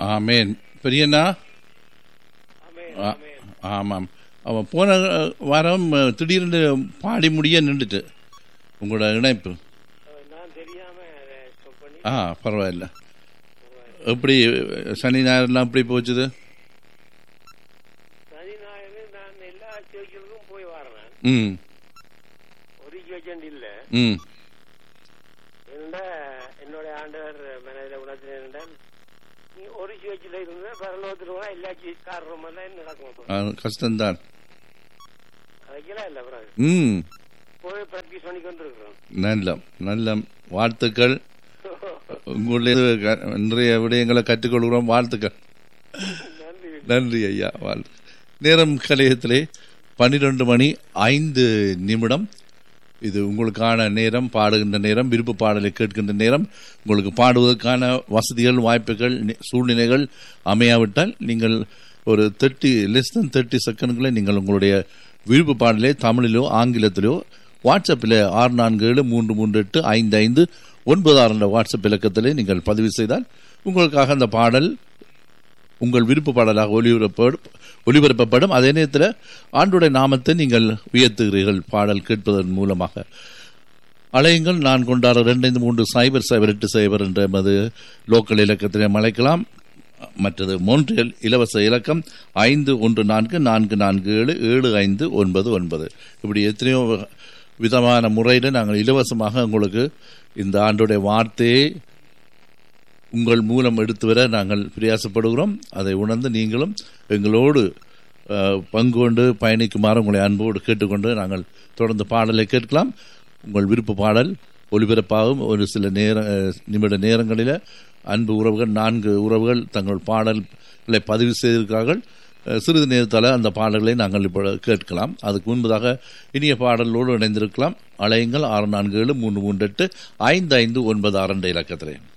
ஆமேன் பெரியண்ணா ஆமென், ஆ- ஆமென். ஆமாம் அவன் போன அஹ், வாரம் அஹ், திடீர்னு பாடி முடிய நின்றுட்டு உங்களோட இணைப்பு அஹ், நான் தெரியாம அதை stop பண்ணி ஆ பரவாயில்ல எப்படி அஹ், சனி ஞாயிறுலாம் எப்படி போச்சுது சனி ஞாயிறு நான் எல்லா சேர்ச்சிகளுக்கும் போய் வரேன் ம் ஒரு சேர்ச்சண்ட் இல்ல ம் என்னடா என்னோட ஆண்டவர் மனதில் உணர்த்தின என்னடா நீ ஒரு சேர்ச்சில இருந்த பரலோகத்தில் போனா எல்லா காரணம் எல்லாம் நடக்கும் அப்போ. ஆ, கஷ்டம்தான் அதுக்கெல்லாம் இல்ல அப்புறம் ம் போய் ப்ராக்டிஸ் பண்ணி கொண்டு இருக்கிறோம் நல்ல நல்ல வாழ்த்துக்கள் உங்களுடைய க- நிறைய விடயங்களை கற்றுக்கொள்கிறோம் வாழ்த்துக்கள் நன்றி நன்றி ஐயா வாழ் நேரம் கலையத்திலே பன்னிரண்டு மணி ஐந்து நிமிடம் இது உங்களுக்கான நேரம் பாடுகின்ற நேரம் விருப்ப பாடலை கேட்கின்ற நேரம் உங்களுக்கு பாடுவதற்கான வசதிகள் வாய்ப்புகள் நி- சூழ்நிலைகள் அமையாவிட்டால் நீங்கள் ஒரு தேர்ட்டி லெஸ் than தேர்ட்டி செகண்ட்களை நீங்கள் உங்களுடைய விருப்ப பாடலை தமிழிலோ ஆங்கிலத்திலோ வாட்ஸ்அப்பில் ஆறு நான்கு ஏழு மூன்று மூன்று எட்டு ஐந்து ஐந்து ஒன்பது ஆறு என்ற வாட்ஸ்அப் இலக்கத்திலே நீங்கள் பதிவு செய்தால் உங்களுக்காக அந்த பாடல் உங்கள் விருப்ப பாடலாக ஒளிபரப்படும் ஒளிபரப்பப்படும் அதே நேரத்தில் ஆண்டுடைய நாமத்தை நீங்கள் உயர்த்துகிறீர்கள் பாடல் கேட்பதன் மூலமாக அலையுங்கள் நான் கொண்டாட ரெண்டு ஐந்து மூன்று சைபர் சைபர் எட்டு சைபர் என்ற எமது லோக்கல் இலக்கத்திலே அழைக்கலாம் மற்றது மோன்றியல் இலவச இலக்கம் ஐந்து ஒன்று நான்கு நான்கு நான்கு ஏழு ஏழு ஐந்து ஒன்பது ஒன்பது இப்படி எத்தனையோ விதமான முறையில் நாங்கள் இலவசமாக உங்களுக்கு இந்த ஆண்டுடைய வார்த்தையை உங்கள் மூலம் எடுத்து வர நாங்கள் பிரயாசப்படுகிறோம் அதை உணர்ந்து நீங்களும் எங்களோடு அஹ், பங்கு கொண்டு பயணிக்குமாறு உங்களை அன்போடு கேட்டுக்கொண்டு நாங்கள் தொடர்ந்து பாடலை கேட்கலாம் உங்கள் விருப்ப பாடல் ஒலிபரப்பாகும் ஒரு சில நேர அஹ், நிமிட நேரங்களில் அன்பு உறவுகள் நான்கு உறவுகள் தங்கள் பாடல்களை பதிவு செய்திருக்கிறார்கள் அஹ், சிறிது நேரத்தால் அந்த பாடல்களை நாங்கள் இப்போ கேட்கலாம் அதுக்கு முன்பதாக இனிய பாடலோடு இணைந்திருக்கலாம் அலையுங்கள் ஆறு நான்கு ஏழு மூன்று மூன்று எட்டு ஐந்து ஐந்து ஒன்பது ஆறு என்ற இலக்கத்திலே